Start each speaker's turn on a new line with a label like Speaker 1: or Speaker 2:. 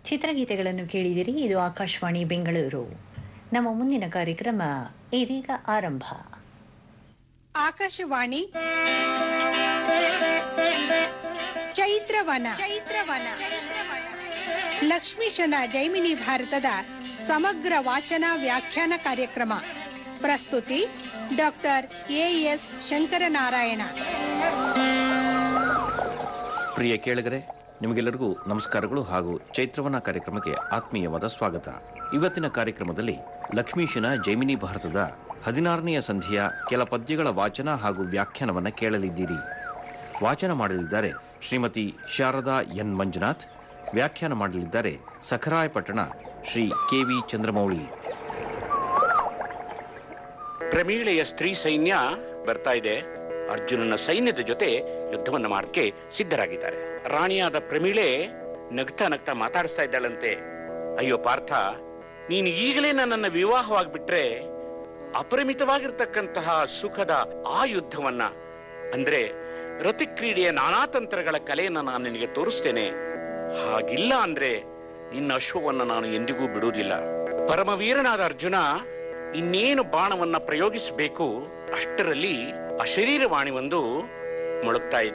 Speaker 1: ಚಿತ್ರಗೀತೆಗಳನ್ನು ಕೇಳಿದಿರಿ ಇದು ಆಕಾಶವಾಣಿ ಬೆಂಗಳೂರು ನಮ್ಮ ಮುಂದಿನ ಕಾರ್ಯಕ್ರಮ ಇದೀಗ ಆರಂಭ
Speaker 2: ಆಕಾಶವಾಣಿ ಚೈತ್ರವನ ಚೈತ್ರವನ ಲಕ್ಷ್ಮೀಶನ ಜೈಮಿನಿ ಭಾರತದ ಸಮಗ್ರ ವಾಚನ ವ್ಯಾಖ್ಯಾನ ಕಾರ್ಯಕ್ರಮ ಪ್ರಸ್ತುತಿ ಡಾಕ್ಟರ್ ಎಎಸ್ ಶಂಕರನಾರಾಯಣ
Speaker 3: ಪ್ರಿಯ ಕೇಳಿಗರೆ ನಿಮಗೆಲ್ಲರಿಗೂ ನಮಸ್ಕಾರಗಳು ಹಾಗೂ ಚೈತ್ರವನ ಕಾರ್ಯಕ್ರಮಕ್ಕೆ ಆತ್ಮೀಯವಾದ ಸ್ವಾಗತ ಇವತ್ತಿನ ಕಾರ್ಯಕ್ರಮದಲ್ಲಿ ಲಕ್ಷ್ಮೀಶನ ಜೈಮಿನಿ ಭಾರತದ ಹದಿನಾರನೆಯ ಸಂಧಿಯ ಕೆಲ ಪದ್ಯಗಳ ವಾಚನ ಹಾಗೂ ವ್ಯಾಖ್ಯಾನವನ್ನ ಕೇಳಲಿದ್ದೀರಿ ವಾಚನ ಮಾಡಲಿದ್ದಾರೆ ಶ್ರೀಮತಿ ಶಾರದಾ ಎನ್ ಮಂಜುನಾಥ್ ವ್ಯಾಖ್ಯಾನ ಮಾಡಲಿದ್ದಾರೆ ಸಖರಾಯಪಟ್ಟಣ ಶ್ರೀ ಕೆ ವಿ ಚಂದ್ರಮೌಳಿ
Speaker 4: ಪ್ರಮೀಳೆಯ ಸ್ತ್ರೀ ಸೈನ್ಯ ಬರ್ತಾ ಇದೆ ಅರ್ಜುನನ ಸೈನ್ಯದ ಜೊತೆ ಯುದ್ಧವನ್ನ ಮಾಡಕ್ಕೆ ಸಿದ್ಧರಾಗಿದ್ದಾರೆ ರಾಣಿಯಾದ ಪ್ರಮೀಳೆ ನಗ್ತಾ ನಗ್ತಾ ಮಾತಾಡಿಸ್ತಾ ಇದ್ದಾಳಂತೆ ಅಯ್ಯೋ ಪಾರ್ಥ ನೀನು ಈಗಲೇ ನನ್ನನ್ನ ವಿವಾಹವಾಗ್ಬಿಟ್ರೆ ಅಪರಿಮಿತವಾಗಿರ್ತಕ್ಕಂತಹ ಸುಖದ ಆ ಯುದ್ಧವನ್ನ ಅಂದ್ರೆ ರತಿಕ್ರೀಡೆಯ ನಾನಾ ತಂತ್ರಗಳ ಕಲೆಯನ್ನ ನಾನು ನಿನಗೆ ತೋರಿಸ್ತೇನೆ ಹಾಗಿಲ್ಲ ಅಂದ್ರೆ ನಿನ್ನ ಅಶ್ವವನ್ನ ನಾನು ಎಂದಿಗೂ ಬಿಡುವುದಿಲ್ಲ ಪರಮವೀರನಾದ ಅರ್ಜುನ ಇನ್ನೇನು ಬಾಣವನ್ನ ಪ್ರಯೋಗಿಸಬೇಕು ಅಷ್ಟರಲ್ಲಿ ಅಶರೀರವಾಣಿ ಒಂದು ಮೊಳಗ್ತಾ ಇದೆ